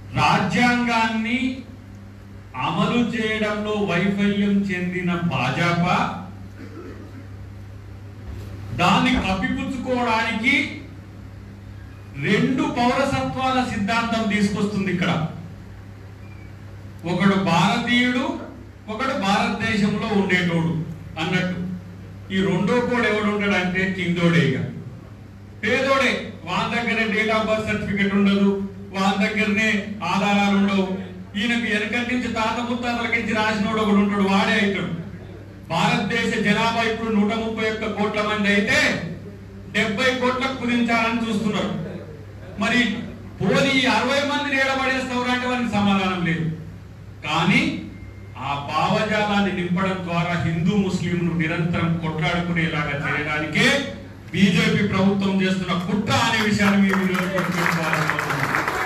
రాజ్యాంగాన్ని అమలు చేయడంలో వైఫల్యం చెందిన భాజపా దాన్ని కప్పిపుచ్చుకోవడానికి రెండు పౌరసత్వాల సిద్ధాంతం తీసుకొస్తుంది ఇక్కడ ఒకడు భారతీయుడు ఒకడు భారతదేశంలో ఉండేటోడు అన్నట్టు ఈ రెండో కూడా ఎవడు ఉంటాడంటే కిందోడే ఇక పేదోడే వాళ్ళ దగ్గరే డేట్ ఆఫ్ బర్త్ సర్టిఫికెట్ ఉండదు వాళ్ళ దగ్గరనే ఆధారాలు ఉండవు ఈయనకు వెనకటి నుంచి తాత ముత్తాతలకించి రాసినోడు ఒకడు ఉంటాడు వాడే అవుతాడు భారతదేశ జనాభా ఇప్పుడు నూట ముప్పై ఒక్క కోట్ల మంది అయితే డెబ్బై కోట్లకు కుదించాలని చూస్తున్నారు మరి పోనీ ఈ అరవై మందిని ఏడబడేస్తావు అంటే వారికి సమాధానం లేదు కానీ ఆ భావజాలాన్ని నింపడం ద్వారా హిందూ ముస్లింలు నిరంతరం కొట్లాడుకునేలాగా చేయడానికే బీజేపీ ప్రభుత్వం చేస్తున్న కుట్ర అనే విషయాన్ని మీరు ఈరోజు గుర్తుంచుకోవాలని కోరుతున్నాను.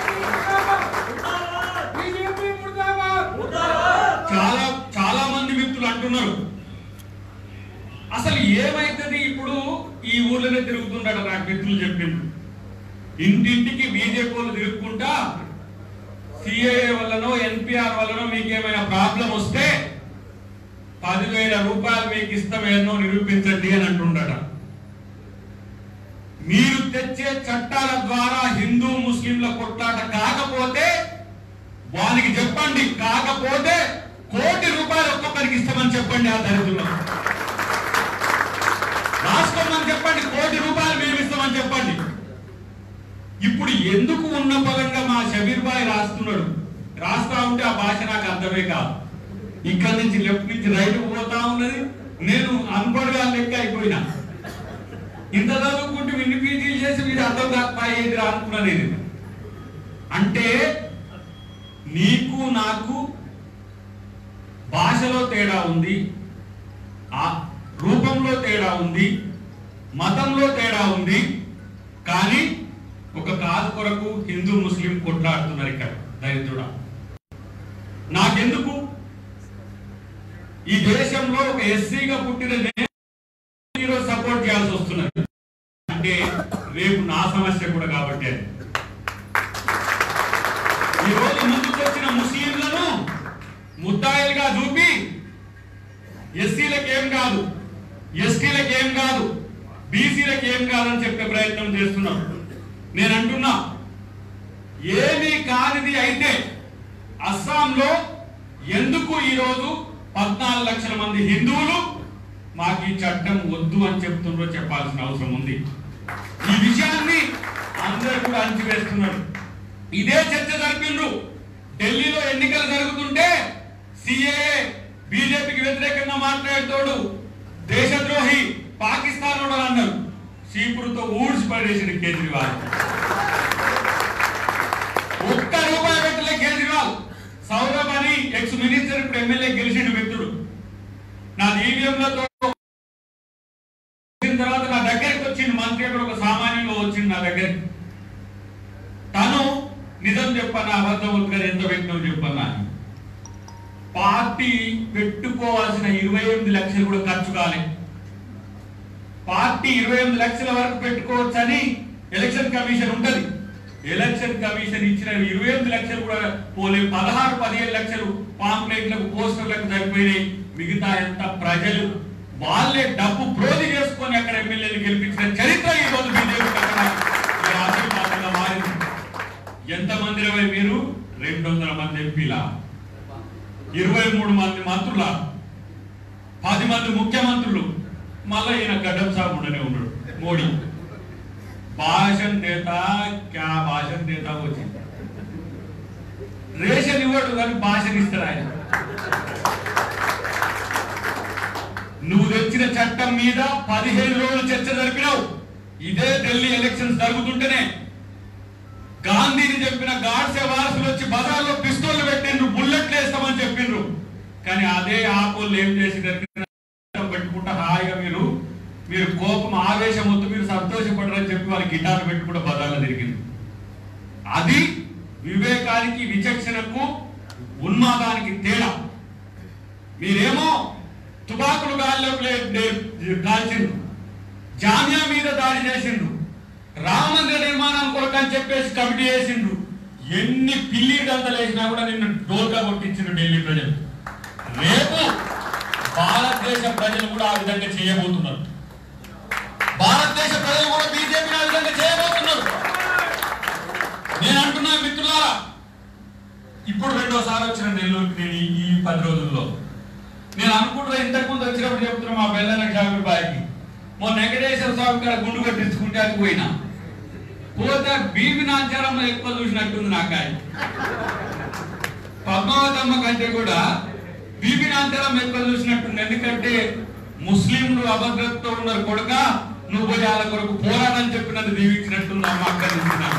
బీజేపీ ముర్దాబాద్ చాలా చాలా మంది వ్యక్తులు అంటున్నారు అసలు ఏమైతుంది ఇప్పుడు ఈ ఊర్లోనే తిరుగుతుండట నాకు మిత్రులు చెప్పిండ్రు ఇంటింటికి బీజేపీ వాళ్ళు తిరుగుకుంటా సిఏఏ వల్లనో ఎన్పిఆర్ వల్లనో మీకు ఏమైనా ప్రాబ్లం వస్తే పదివేల రూపాయలు మీకు ఇస్తామేనో నిరూపించండి అని అంటుండట మీరు తెచ్చే చట్టాల ద్వారా హిందూ ముస్లింల కొట్లాట కాకపోతే వానికి చెప్పండి కాకపోతే కోటి రూపాయలు ఒక్కొక్కరికి ఇస్తామని చెప్పండి ఆ దరిద్రులు రాసుకోమని చెప్పండి కోటి రూపాయలు మేము ఇస్తామని చెప్పండి ఇప్పుడు ఎందుకు ఉన్న పదంగా మా షబీర్ బాయ్ రాస్తున్నాడు రాస్తా ఉంటే ఆ భాష నాకు అర్థమే కాదు ఇక్కడ నుంచి లెఫ్ట్ నుంచి రైట్ పోతా ఉన్నది నేను అన్పడగా లెక్క అయిపోయినా ఇంత చదువుకుంటూ ఇన్ని పీజీలు చేసి మీరు అర్థం కాకపోయేది అనుకున్నా నేను అంటే నీకు నాకు భాషలో తేడా ఉంది ఆ రూపంలో తేడా ఉంది మతంలో తేడా ఉంది కానీ ఒక కాదు కొరకు హిందూ ముస్లిం కొట్లాడుతున్నారు ఇక్కడ దరిద్రుడా నాకెందుకు ఈ దేశంలో ఒక ఎస్సీగా పుట్టిన నేను ఈరోజు సపోర్ట్ చేయాల్సి వస్తున్నది అంటే రేపు నా సమస్య కూడా కాబట్టి అది. ఈ రోజు ముందుకు వచ్చిన ముస్లింలను ముద్దాయిలుగా చూపి ఎస్సీలకు ఏం కాదు ఎస్టీలకు ఏం కాదు బీసీలకు ఏం కాదని చెప్పే ప్రయత్నం చేస్తున్నాం నేను అంటున్నా ఏమీ కానిది అయితే అస్సాంలో ఎందుకు ఈరోజు పద్నాలుగు లక్షల మంది హిందువులు మాకు ఈ చట్టం వద్దు అని చెప్తుండ్రో చెప్పాల్సిన అవసరం ఉంది ఈ విషయాన్ని అందరూ కూడా అంచివేస్తున్నారు ఇదే చర్చ జరిపిండ్రు ఢిల్లీలో ఎన్నికలు జరుగుతుంటే సిఏఏ బీజేపీకి వ్యతిరేకంగా మాట్లాడుతోడు దేశద్రోహి పాకిస్తాన్ వాడు అని అన్నారు చీపురుతో ఊడ్చి పడేసిన కేజ్రీవాల్ ఒక్క రూపాయి పెట్టలే కేజ్రీవాల్ సౌరభ్ అని ఎక్స్ మినిస్టర్ ఇప్పుడు ఎమ్మెల్యే గెలిచిన వ్యక్తుడు నా ఈవీఎంలతో వచ్చిన తర్వాత నా దగ్గరికి వచ్చింది మంత్రి అక్కడ ఒక సామాన్యంగా వచ్చింది నా దగ్గరికి తను నిజం చెప్పన్నా అబద్ధం వద్దు కదా ఎంత పెట్టినావు చెప్పన్నా అని. పార్టీ పెట్టుకోవాల్సిన ఇరవై ఎనిమిది లక్షలు కూడా ఖర్చు కాలే పార్టీ ఇరవై ఎనిమిది లక్షల వరకు పెట్టుకోవచ్చని ఎలక్షన్ కమిషన్ ఉంటది ఎలక్షన్ కమిషన్ ఇచ్చిన ఇరవై ఎనిమిది లక్షలు కూడా పోలే పదహారు పదిహేను లక్షలు పాంప్లెట్లకు పోస్టర్లకు సరిపోయినాయి మిగతా ఎంత ప్రజలు వాళ్ళే డబ్బు ప్రోధి చేసుకొని అక్కడ ఎమ్మెల్యేలు గెలిపించిన చరిత్ర ఈ రోజు బీజేపీ పక్కన ఈ ఆశీర్వాదంగా మారింది ఎంతమంది ఇరవై మీరు రెండు వందల మంది ఎంపీలా ఇరవై మూడు మంది మంత్రుల పది మంది ముఖ్యమంత్రులు మళ్ళా ఈయన గడ్డం సాబ్ ఉండనే ఉన్నాడు మోడీ భాషణ్ దేతా క్యా భాషణ్ దేతా వచ్చింది రేషన్ ఇవ్వడు కానీ భాషను ఇస్తాడు ఆయన నువ్వు తెచ్చిన చట్టం మీద పదిహేను రోజులు చర్చ జరిపినావు ఇదే ఢిల్లీ ఎలక్షన్స్ జరుగుతుంటేనే గాంధీని చెప్పిన గాడ్సే వారసులు వచ్చి బజార్లో పిస్తోల్ పెట్టిండ్రు బుల్లెట్లు వేస్తామని చెప్పిండ్రు కానీ అదే ఆపోళ్ళు ఏం చేసి పెట్టుకుంటా హాయిగా మీరు మీరు కోపం ఆవేశం వద్దు మీరు సంతోషపడరని చెప్పి వాళ్ళ గిటార్ పెట్టుకుంటూ బజార్లో తిరిగింది అది వివేకానికి విచక్షణకు ఉన్మాదానికి తేడా మీరేమో తుపాకులు గాల్లోకి లే- లే- కాల్చిండ్రు జామియా మీద దాడి చేసిండ్రు రామ మందిర నిర్మాణం కొరకు అని చెప్పేసి కమిటీ వేసిండ్రు ఎన్ని పిల్లి గంతలు వేసినా కూడా నిన్ను డోల్గా కొట్టించిన ఢిల్లీ ప్రజలు రేపు భారతదేశ ప్రజలు కూడా ఆ విధంగా చేయబోతున్నారు భారతదేశ ప్రజలు కూడా బీజేపీని ఆ విధంగా చేయబోతున్నారు నేను అంటున్నా మిత్రులారా ఇప్పుడు రెండోసారి వచ్చిన నెల్లూరుకి నేను ఈ- ఈ పది రోజుల్లో నేను అనుకుంటున్నా ఇంతకు ముందు వచ్చినప్పుడు చెప్తున్నా మా బెల్లన షాపుల బాయికి మొన్న వెంకటేశ్వర స్వామి గారు గుండు కట్టించుకుంటే అది పోయినా పోతే బీబీ నాచారమ్మ ఎక్కువ చూసినట్టుంది నాకు ఆయన పద్మావతమ్మ కంటే కూడా బీబీ నాచారమ్మ ఎక్కువ చూసినట్టుంది ఎందుకంటే ముస్లింలు అభద్రతతో ఉన్నారు కొడుక నువ్వు పోయి వాళ్ళ కొరకు పోరాడని చెప్పినది దీవించినట్టుంది అమ్మ అక్కడి నుంచి నాకు.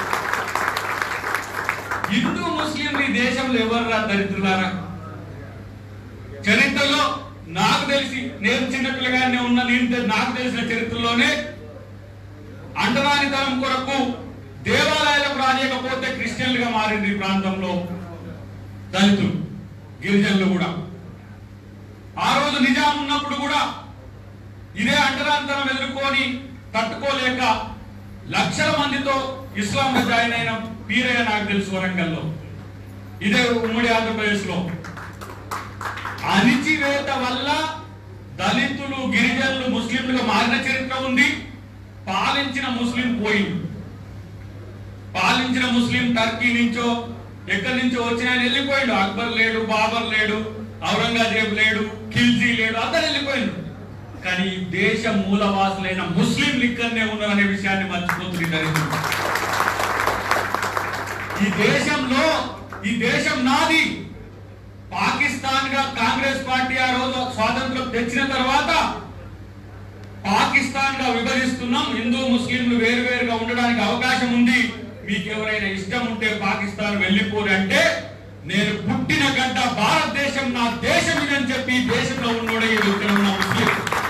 హిందూ ముస్లింలు ఈ దేశంలో ఎవర్రా దరిద్రులారా చరిత్రలో నాకు తెలిసి నేను చిన్నపిల్లగానే ఉన్న నేను తె- నాకు తెలిసిన చరిత్రలోనే అంటరానితనం కొరకు దేవాలయాలకు రానియకపోతే క్రిస్టియన్లుగా మారింది ఈ ప్రాంతంలో దళితులు గిరిజనులు కూడా ఆ రోజు నిజాం ఉన్నప్పుడు కూడా ఇదే అంటరానితనం ఎదుర్కొని తట్టుకోలేక లక్షల మందితో ఇస్లాంలో జాయిన్ అయిన పీరయ్య నాకు తెలుసు వరంగల్లో ఇదే ఉమ్మడి ఆంధ్రప్రదేశ్ లో అణిచివేత వల్ల దళితులు గిరిజనులు ముస్లింలుగా మారిన చరిత్ర ఉంది పాలించిన ముస్లిం పోయింది పాలించిన ముస్లిం టర్కీ నుంచో ఎక్కడి నుంచో వచ్చిన ఆయన వెళ్ళిపోయాడు అక్బర్ లేడు బాబర్ లేడు ఔరంగజేబ్ లేడు ఖిల్జీ లేడు అందరు వెళ్ళిపోయిండు కానీ ఈ దేశ మూలవాసులైన ముస్లింలు ఇక్కడనే ఉన్నారనే విషయాన్ని మర్చిపోతుంది దరిద్రులు ఈ దేశంలో ఈ దేశం నాది పాకిస్తాన్ గా కాంగ్రెస్ పార్టీ ఆ రోజు స్వాతంత్రం తెచ్చిన తర్వాత పాకిస్తాన్ గా విభజిస్తున్నాం హిందూ ముస్లింలు వేరువేరుగా ఉండడానికి అవకాశం ఉంది మీకు ఎవరైనా ఇష్టం ఉంటే పాకిస్తాన్ వెళ్ళిపోరు అంటే నేను పుట్టిన గడ్డ భారతదేశం నా దేశం ఇదని చెప్పి ఈ దేశంలో ఉన్నోడే ఇక్కడ ఉన్న ముస్లిం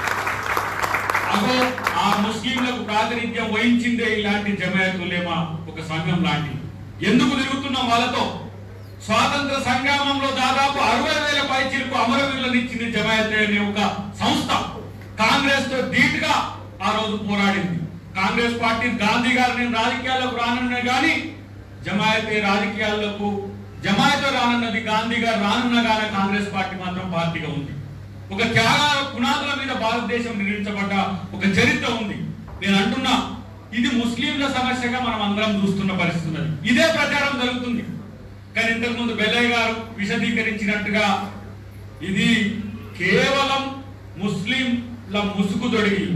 అగో ఆ ముస్లింలకు ప్రాతినిధ్యం వహించిందే ఇలాంటి జమాయతులేమా ఒక సంఘం లాంటి ఎందుకు తిరుగుతున్నాం వాళ్ళతో స్వాతంత్ర సంగ్రామంలో దాదాపు అరవై వేల పైచిలకు అమరవీరులను ఇచ్చింది జమాయత్ అనే ఒక సంస్థ కాంగ్రెస్ తో ధీటుగా ఆ రోజు పోరాడింది కాంగ్రెస్ పార్టీ గాంధీ గారు నేను రాజకీయాల్లోకి రానున్నా కానీ జమాయతే రాజకీయాల్లోకి జమాయతో రానున్నది గాంధీ గారు రానున్నా కానీ కాంగ్రెస్ పార్టీ మాత్రం పార్టీగా ఉంది ఒక త్యాగాల పునాదుల మీద భారతదేశం నిర్మించబడ్డ ఒక చరిత్ర ఉంది నేను అంటున్నా ఇది ముస్లింల సమస్యగా మనం అందరం చూస్తున్న పరిస్థితి ఉన్నది ఇదే ప్రచారం జరుగుతుంది కానీ ఇంతకు ముందు బెల్లయ్య గారు విశదీకరించినట్టుగా ఇది కేవలం ముస్లింల ముసుగు తొడిగి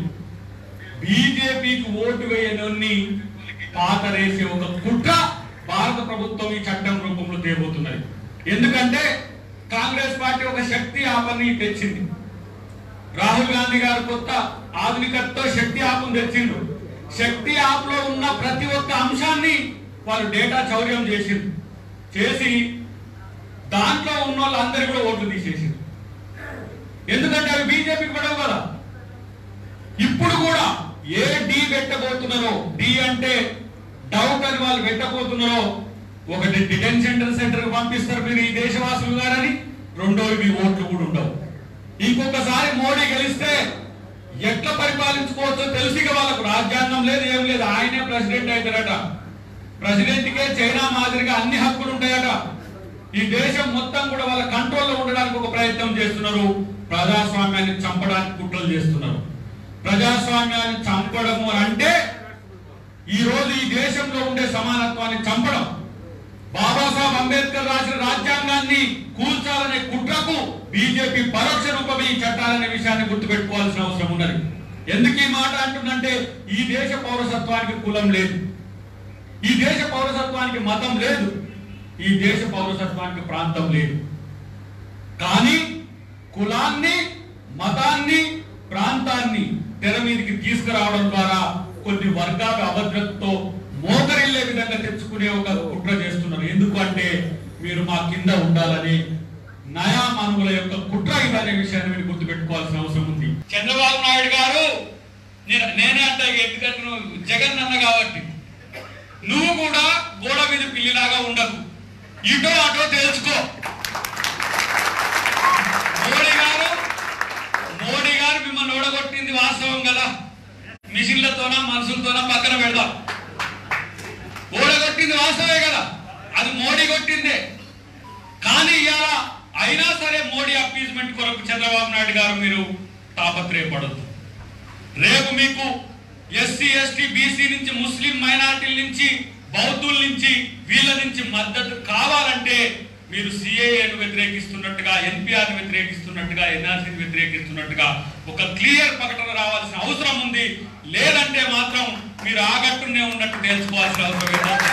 బీజేపీకి ఓటు వేయనన్ని పాతరేసే ఒక కుట్ర భారత ప్రభుత్వం ఈ చట్టం రూపంలో తేబోతున్నది ఎందుకంటే కాంగ్రెస్ పార్టీ ఒక శక్తి ఆపని తెచ్చింది రాహుల్ గాంధీ గారు కొత్త ఆధునికతతో శక్తి ఆపం తెచ్చిండ్రు శక్తి యాప్ లో ఉన్న ప్రతి ఒక్క అంశాన్ని వాళ్ళు డేటా చౌర్యం చేసిండ్రు చేసి దాంట్లో ఉన్న వాళ్ళందరూ కూడా ఓట్లు తీసేసిండ్రు ఎందుకంటే అవి బీజేపీకి పడవు కదా ఇప్పుడు కూడా ఏ డి పెట్టబోతున్నారో డి అంటే డౌట్ అని వాళ్ళు పెట్టబోతున్నారో ఒకటి డిటెన్షన్ సెంటర్ పంపిస్తారు మీరు ఈ దేశవాసులు గారని రెండోది మీ ఓట్లు కూడా ఉండవు ఇంకొకసారి మోడీ గెలిస్తే ఎట్లా పరిపాలించుకోవచ్చో తెలిసి ఇక వాళ్ళకు రాజ్యాంగం లేదు ఏం లేదు ఆయనే ప్రెసిడెంట్ అవుతారట ప్రెసిడెంట్ కే చైనా మాదిరిగా అన్ని హక్కులు ఉంటాయట ఈ దేశం మొత్తం కూడా వాళ్ళ కంట్రోల్లో ఉండడానికి ఒక ప్రయత్నం చేస్తున్నారు ప్రజాస్వామ్యాన్ని చంపడానికి కుట్రలు చేస్తున్నారు ప్రజాస్వామ్యాన్ని చంపడము అని అంటే ఈ రోజు ఈ దేశంలో ఉండే సమానత్వాన్ని చంపడం బాబాసాహెబ్ అంబేద్కర్ రాసిన రాజ్యాంగాన్ని కూల్చాలనే కుట్రకు బీజేపీ పరోక్ష రూపమే ఈ చట్టాలనే విషయాన్ని గుర్తుపెట్టుకోవాల్సిన అవసరం ఉన్నది ఎందుకు ఈ మాట అంటుందంటే ఈ దేశ పౌరసత్వానికి కులం లేదు ఈ దేశ పౌరసత్వానికి మతం లేదు ఈ దేశ పౌరసత్వానికి ప్రాంతం లేదు కానీ కులాన్ని మతాన్ని ప్రాంతాన్ని తెర మీదకి తీసుకురావడం ద్వారా కొన్ని వర్గాల అభద్రతతో మోకరిల్లే విధంగా తెచ్చుకునే ఒక కుట్ర చేస్తున్నారు ఎందుకంటే మీరు మా కింద ఉండాలని నయా మానవుల యొక్క కుట్ర ఇదనే విషయాన్ని మీరు గుర్తుపెట్టుకోవాల్సిన అవసరం ఉంది చంద్రబాబు నాయుడు గారు నేను- నేనే అంటే ఎందుకంటే నువ్వు జగన్ అన్న కాబట్టి నువ్వు కూడా గోడ మీద పిల్లిలాగా ఉండకు ఇటో అటో తెలుసుకో మోడీ గారు మోడీ గారు మిమ్మల్ని ఓడగొట్టింది వాస్తవం కదా మిషన్లతోనా మనుషులతోనా పక్కన పెడదాం ఓడగొట్టింది వాస్తవే కదా పెట్టిందే కానీ ఇవాళ అయినా సరే మోడీ అప్పీజ్మెంట్ కొరకు చంద్రబాబు నాయుడు గారు మీరు తాపత్రయపడద్దు రేపు మీకు ఎస్సీ ఎస్టీ బీసీ నుంచి ముస్లిం మైనార్టీల నుంచి బౌద్ధుల నుంచి వీళ్ళ నుంచి మద్దతు కావాలంటే మీరు సిఏఏను వ్యతిరేకిస్తున్నట్టుగా ఎన్పిఆర్ వ్యతిరేకిస్తున్నట్టుగా ఎన్ఆర్సీని వ్యతిరేకిస్తున్నట్టుగా ఒక క్లియర్ ప్రకటన రావాల్సిన అవసరం ఉంది లేదంటే మాత్రం మీరు ఆగట్టునే ఉన్నట్టు తెలుసుకోవాల్సిన అవసరం ఏంటంటే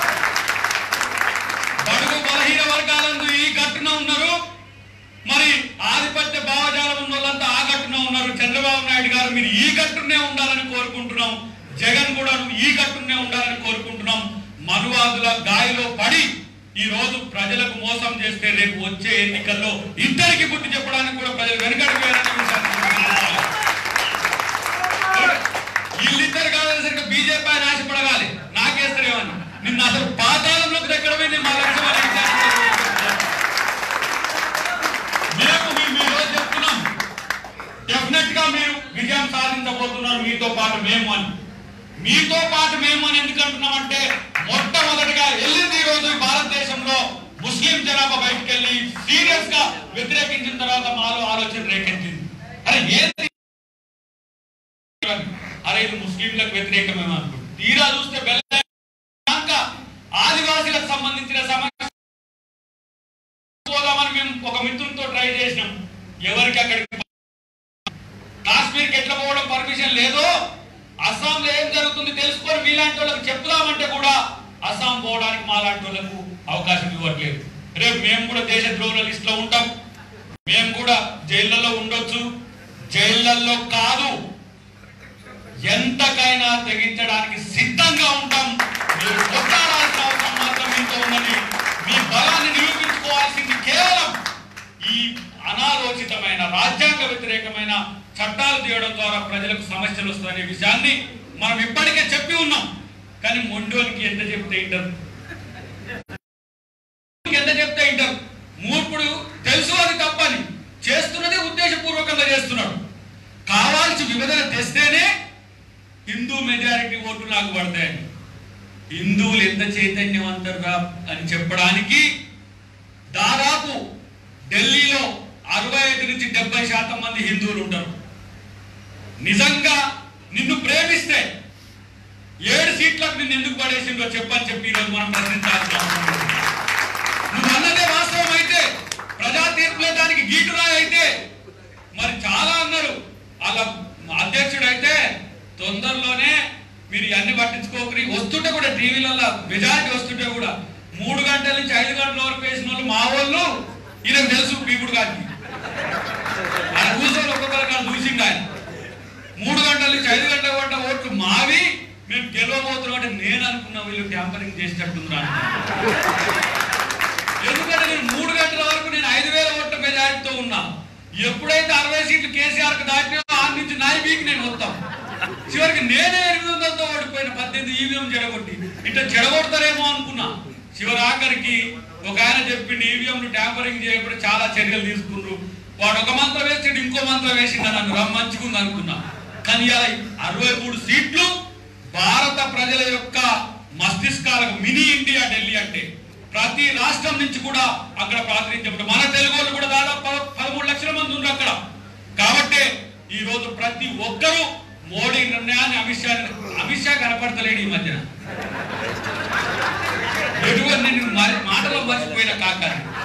బడుగు బలహీన వర్గాలందు ఈ గట్టున ఉన్నారు మరి ఆధిపత్య భావజాలం ఉన్న వాళ్ళంతా ఆ గట్టున ఉన్నారు చంద్రబాబు నాయుడు గారు మీరు ఈ గట్టునే ఉండాలని కోరుకుంటున్నాం జగన్ కూడా ఈ గట్టునే ఉండాలని కోరుకుంటున్నాం మనువాదుల గాయలో పడి ఈ రోజు ప్రజలకు మోసం చేస్తే రేపు వచ్చే ఎన్నికల్లో ఇద్దరికి బుద్ధి చెప్పడానికి కూడా ప్రజలు వెనుకడికి వేయాలనే విషయాన్ని గుర్తుంచుకోవాలి. వీళ్ళిద్దరు కావాల్సరికి బీజేపీ ఆయన ఆశపడగాలి నాకేస్తారేమని నిన్న అసలు పాతాళంలోకి దగ్గర పోయింది మా లక్ష్యం అనే విషయాన్ని గుర్తుంచుకోవాలి. మేము మేము ఈ రోజు చెప్తున్నాం డెఫినెట్ గా మీరు విజయం సాధించబోతున్నారు మీతో పాటు మేము అని మీతో పాటు మేము అని ఎందుకు అంటున్నామంటే మొట్టమొదటిగా వెళ్ళింది ఈ రోజు ఈ భారతదేశంలో ముస్లిం జనాభా బయటకు వెళ్ళి సీరియస్ గా వ్యతిరేకించిన తర్వాత మాలో ఆలోచన రేకెత్తింది అరే ఏంది అరే ఇది ముస్లింలకు వ్యతిరేకమేమో అనుకుంటు తీరా చూస్తే బెల్ల ఆదివాసీలకు సంబంధించిన సమస్య పోదామని మేము ఒక మిత్రులతో ట్రై చేసినాం ఎవరికి అక్కడికి కాశ్మీర్కి ఎట్లా పోవడం పర్మిషన్ లేదో అస్సాంలో ఏం జరుగుతుంది తెలుసుకొని మీలాంటి వాళ్ళకి చెప్దామంటే కూడా అస్సాం పోవడానికి మాలాంటి వాళ్ళకు అవకాశం ఇవ్వట్లేదు రేపు మేము కూడా దేశ ద్రోహుల లిస్ట్ లో ఉంటాం మేము కూడా జైళ్ళలో ఉండొచ్చు జైళ్ళల్లో కాదు ఎంతకైనా తెగించడానికి సిద్ధంగా ఉంటాం మీరు కొట్టాడాల్సిన అవసరం మాత్రం మీతో ఉన్నది మీ బలాన్ని నిరూపించుకోవాల్సింది కేవలం ఈ అనాలోచితమైన రాజ్యాంగ వ్యతిరేకమైన చట్టాలు తీయడం ద్వారా ప్రజలకు సమస్యలు వస్తాయనే విషయాన్ని మనం ఇప్పటికే చెప్పి ఉన్నాం కానీ మొండోనికి ఎంత చెప్తే ఇంటర్ ఎంత చెప్తే ఇంటర్ మూర్ఖుడు తెలుసు అది తప్పని చేస్తున్నది ఉద్దేశపూర్వకంగా చేస్తున్నాడు కావాల్సి విభజన తెస్తేనే హిందూ మెజారిటీ ఓట్లు నాకు పడతాయని హిందువులు ఎంత చైతన్యవంతరుగా అని చెప్పడానికి దాదాపు ఢిల్లీలో అరవై ఐదు నుంచి డెబ్బై శాతం మంది హిందువులు ఉంటారు నిజంగా నిన్ను ప్రేమిస్తే ఏడు సీట్లకు నిన్ను ఎందుకు పడేసిందో చెప్పని చెప్పి ఈరోజు మనం ప్రశ్నించాల్సిన అవసరం ఉంది. నువ్వు అన్నదే వాస్తవం అయితే ప్రజా తీర్పులే దానికి గీటురాయి అయితే మరి చాలా అన్నారు వాళ్ళ అధ్యక్షుడు అయితే తొందరలోనే మీరు ఇవన్నీ పట్టించుకోకరి వస్తుంటే కూడా టీవీలలో మెజారిటీ వస్తుంటే కూడా మూడు గంటల నుంచి ఐదు గంటల వరకు వేసిన వాళ్ళు మా వాళ్ళు ఈయనకు తెలుసు పీపుడు గారికి ఆయన కూర్చొని ఒక్కొక్కరు కాదు చూసిండు ఆయన మూడు గంటల నుంచి ఐదు గంటల పడ్డ ఓట్లు మావి మేము గెలవబోతున్నాం అంటే నేను అనుకున్నా వీళ్ళు ట్యాంపరింగ్ చేసేటట్టుందిరా ఎందుకంటే నేను మూడు గంటల వరకు నేను ఐదు వేల ఓట్ల మెజారిటీతో ఉన్నా ఎప్పుడైతే అరవై సీట్లు కేసీఆర్ కు దాటినా ఆ నుంచి నాయ వీక్ నేను వస్తాం చివరికి నేనే ఎనిమిది వందలతో ఓడిపోయిన పద్దెనిమిది ఈవీఎం చెడగొట్టి ఇట్లా చెడగొడతారేమో అనుకున్నా చివరి ఆఖరికి ఒక ఆయన చెప్పిండు ఈవీఎంలు ట్యాంపరింగ్ చేయకుండా చాలా చర్యలు తీసుకున్నారు వాడు ఒక మంత్రం వేసాడు ఇంకో మంత్రం వేసిండు నన్ను రమ్మంచుకుంది అనుకున్నా కానీ ఇలా అరవై మూడు సీట్లు భారత ప్రజల యొక్క మస్తిష్కాలకు మినీ ఇండియా ఢిల్లీ అంటే ప్రతి రాష్ట్రం నుంచి కూడా అక్కడ ప్రాతినిధ్యం ఉంటుంది. మన తెలుగు వాళ్ళు కూడా దాదాపు పద- పదమూడు లక్షల మంది ఉన్నారు అక్కడ కాబట్టి ఈ రోజు ప్రతి ఒక్కరూ మోడీ నిర్ణయాన్ని అమిత్ షా అమిత్ షా కనపడతలేడు ఈ మధ్యన ఎటువంటి నేను మరి- మాటలో మర్చిపోయిన కాక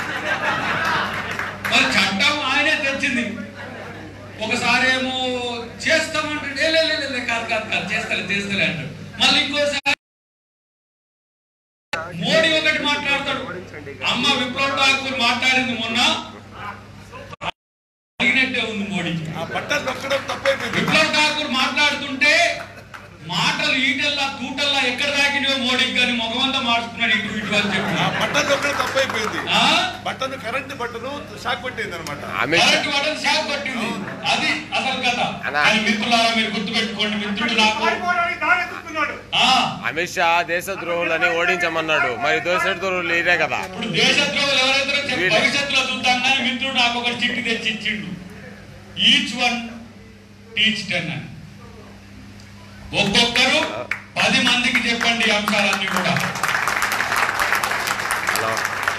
మరి చట్టం ఆయనే తెచ్చింది ఒకసారి ఏమో చేస్తామంటే "లే, లే, లే, లే, లే, కాదు కాదు కాదు చేస్తలే చేస్తలే అంటాడు మళ్ళీ ఇంకోసారి మోడీ ఒకటి మాట్లాడతాడు అమ్మ విప్లవ్ ఠాకూర్ మాట్లాడింది మొన్న అడిగినట్టే ఉంది మోడీకి ఆ బట్టలు నొక్కడం తప్పైపోయింది విప్లవ్ ఠాకూర్ మాట్లాడుతుంటే మాటలు ఈటల్లా తూటల్లా ఎక్కడ దాకినో మోడీకి కానీ ముఖమంతా మార్చుకున్నాడు ఇటు ఇటు అని చెప్పి ఆ బట్టలు నొక్కడం తప్పైపోయింది ఆ? బట్టను కరెంట్ బట్టను షాక్ పెట్టింది అనమాట అమిత్ కరెంట్ వాడని షాక్ పట్టింది అది అసలు కథ అన్నా. కానీ మిత్రులారా మీరు గుర్తుపెట్టుకోండి మిత్రుడు నాకు పారిపోవడానికి దారి ఎత్తుతున్నాడు ఆ అమిత్ షా దేశ ద్రోహులని ఓడించమన్నాడు మరి దేశ ద్రోహులు ఇదే కదా ఇప్పుడు దేశద్రోహులు ఎవరైతే చెప్పి వీళ్ళే. భవిష్యత్తులో చూద్దాం కానీ మిత్రుడు నాకు ఒక చిట్టి తెచ్చి ఇచ్చిండు ఈచ్ వన్ టీచ్ టెన్ అని ఒక్కొక్కరు పది మందికి చెప్పండి ఈ అంశాలన్నీ కూడా హలో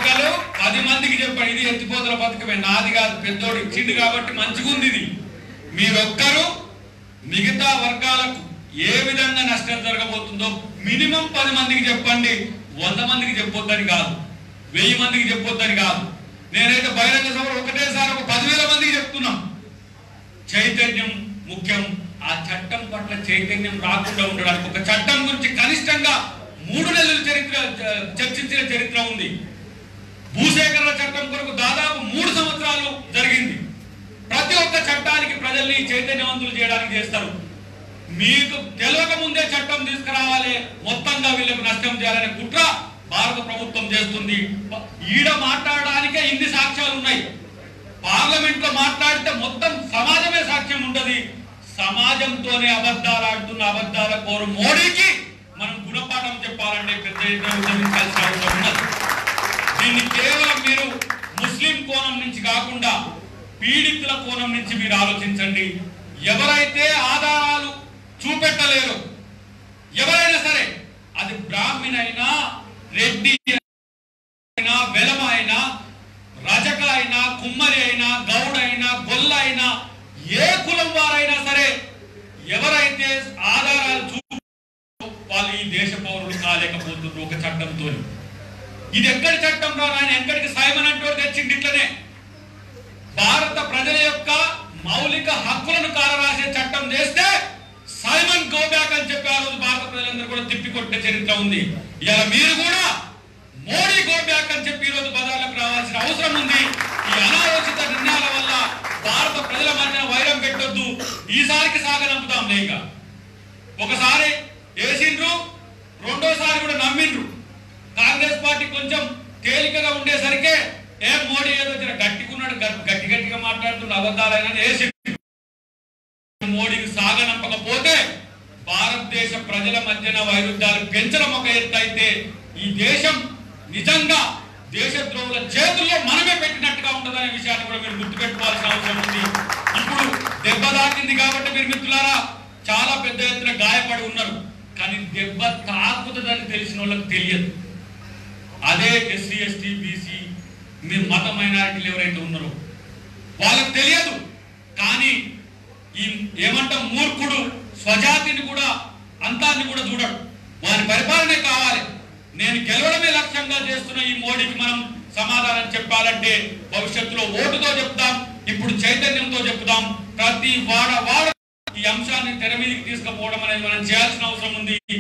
ఒక్కరు పది మందికి చెప్పండి ఇది ఎత్తిపోతల పథకమే నాది కాదు పెద్దోడు ఇచ్చింది కాబట్టి మంచిగుంది ఇది మీరొక్కరు మిగతా వర్గాలకు ఏ విధంగా నష్టం జరగబోతుందో మినిమం పది మందికి చెప్పండి వంద మందికి చెప్పొద్దని కాదు వెయ్యి మందికి చెప్పొద్దని కాదు నేనైతే బహిరంగ సభలో ఒకటేసారి ఒక పదివేల మందికి చెప్తున్నాం చైతన్యం ముఖ్యం ఆ చట్టం పట్ల చైతన్యం రాకుండా ఉండడానికి ఒక చట్టం గురించి కనిష్టంగా మూడు నెలల చరిత్ర చ- చర్చించిన చరిత్ర ఉంది భూసేకరణ చట్టం కొరకు దాదాపు మూడు సంవత్సరాలు జరిగింది ప్రతి ఒక్క చట్టానికి ప్రజల్ని చైతన్యవంతులు చేయడానికి చేస్తారు మీకు తెలియక ముందే చట్టం తీసుకురావాలి మొత్తంగా వీళ్ళకు నష్టం చేయాలనే కుట్ర భారత ప్రభుత్వం చేస్తుంది ఈడ మాట్లాడడానికే ఇన్ని సాక్ష్యాలు ఉన్నాయి పార్లమెంట్ లో మాట్లాడితే మొత్తం సమాజమే సాక్ష్యం ఉంటది సమాజంతోనే అబద్ధాలు ఆడుతున్న అబద్ధాల కోరు మోడీకి మనం గుణపాఠం చెప్పాలంటే పెద్ద ఎత్తున ఉద్యమించాల్సిన అవసరం ఉన్నది దీన్ని కేవలం మీరు ముస్లిం కోణం నుంచి కాకుండా పీడితుల కోణం నుంచి మీరు ఆలోచించండి ఎవరైతే ఆధారాలు చూపెట్టలేరు ఎవరైనా సరే అది బ్రాహ్మణ అయినా రెడ్డి అయినా వెలమ అయినా రజక అయినా కుమ్మరి అయినా గౌడ అయినా గొల్ల అయినా ఏ కులం వారైనా సరే ఎవరైతే ఆధారాలు చూ వాళ్ళు ఈ దేశ పౌరులు కాలేకపోతున్నారు ఒక చట్టంతో ఇది ఎక్కడి చట్టం రా ఆయన ఎక్కడికి సైమన్ అంటే తెచ్చింది ఇట్లనే భారత ప్రజల యొక్క మౌలిక హక్కులను కాలరాసే చట్టం చేస్తే సైమన్ గో బ్యాక్ అని చెప్పి ఆ రోజు భారత ప్రజలందరూ కూడా తిప్పికొట్టే చరిత్ర ఉంది ఇలా మీరు కూడా మోడీ గో బ్యాక్ అని చెప్పి ఈ రోజు బజార్లకు రావాల్సిన అవసరం ఉంది ఈ అనాలోచిత నిర్ణయాల వల్ల భారత ప్రజల మధ్యన వైరం పెట్టొద్దు ఈసారికి సాగనంపుతాం లేక ఒకసారి వేసిండ్రు రెండోసారి కూడా నమ్మిండ్రు కాంగ్రెస్ పార్టీ కొంచెం తేలికగా ఉండేసరికి ఏ మోడీ ఏదో జర గట్టికున్నాడు గ- గట్టి గట్టిగా మాట్లాడుతున్న అబద్ధాలైనా వేసి మోడీని సాగనంపకపోతే భారతదేశ ప్రజల మధ్యన వైరుధ్యాలు పెంచడం ఒక ఎత్తు అయితే ఈ దేశం నిజంగా దేశద్రోహుల చేతుల్లో మనమే పెట్టినట్టుగా ఉంటుందనే విషయాన్ని కూడా మీరు గుర్తుపెట్టుకోవాల్సిన అవసరం ఉంది ఇప్పుడు దెబ్బ తాకింది కాబట్టి మీరు మిత్రులారా చాలా పెద్ద ఎత్తున గాయపడి ఉన్నారు కానీ దెబ్బ తాకుతుందని తెలిసిన వాళ్ళకి తెలియదు అదే ఎస్సీ ఎస్టీ బీసీ మీ మత మైనారిటీలు ఎవరైతే ఉన్నారో వాళ్ళకి తెలియదు కానీ ఈ ఏమంటాం మూర్ఖుడు స్వజాతిని కూడా అంతాన్ని కూడా చూడడు వారి పరిపాలనే కావాలి నేను గెలవడమే లక్ష్యంగా చేస్తున్న ఈ మోడీకి మనం సమాధానం చెప్పాలంటే భవిష్యత్తులో ఓటుతో చెప్తాం ఇప్పుడు చైతన్యంతో చెప్తాం ప్రతి వాడ వాడ ఈ అంశాన్ని తెర మీదకి తీసుకుపోవడం అనేది మనం చేయాల్సిన అవసరం ఉంది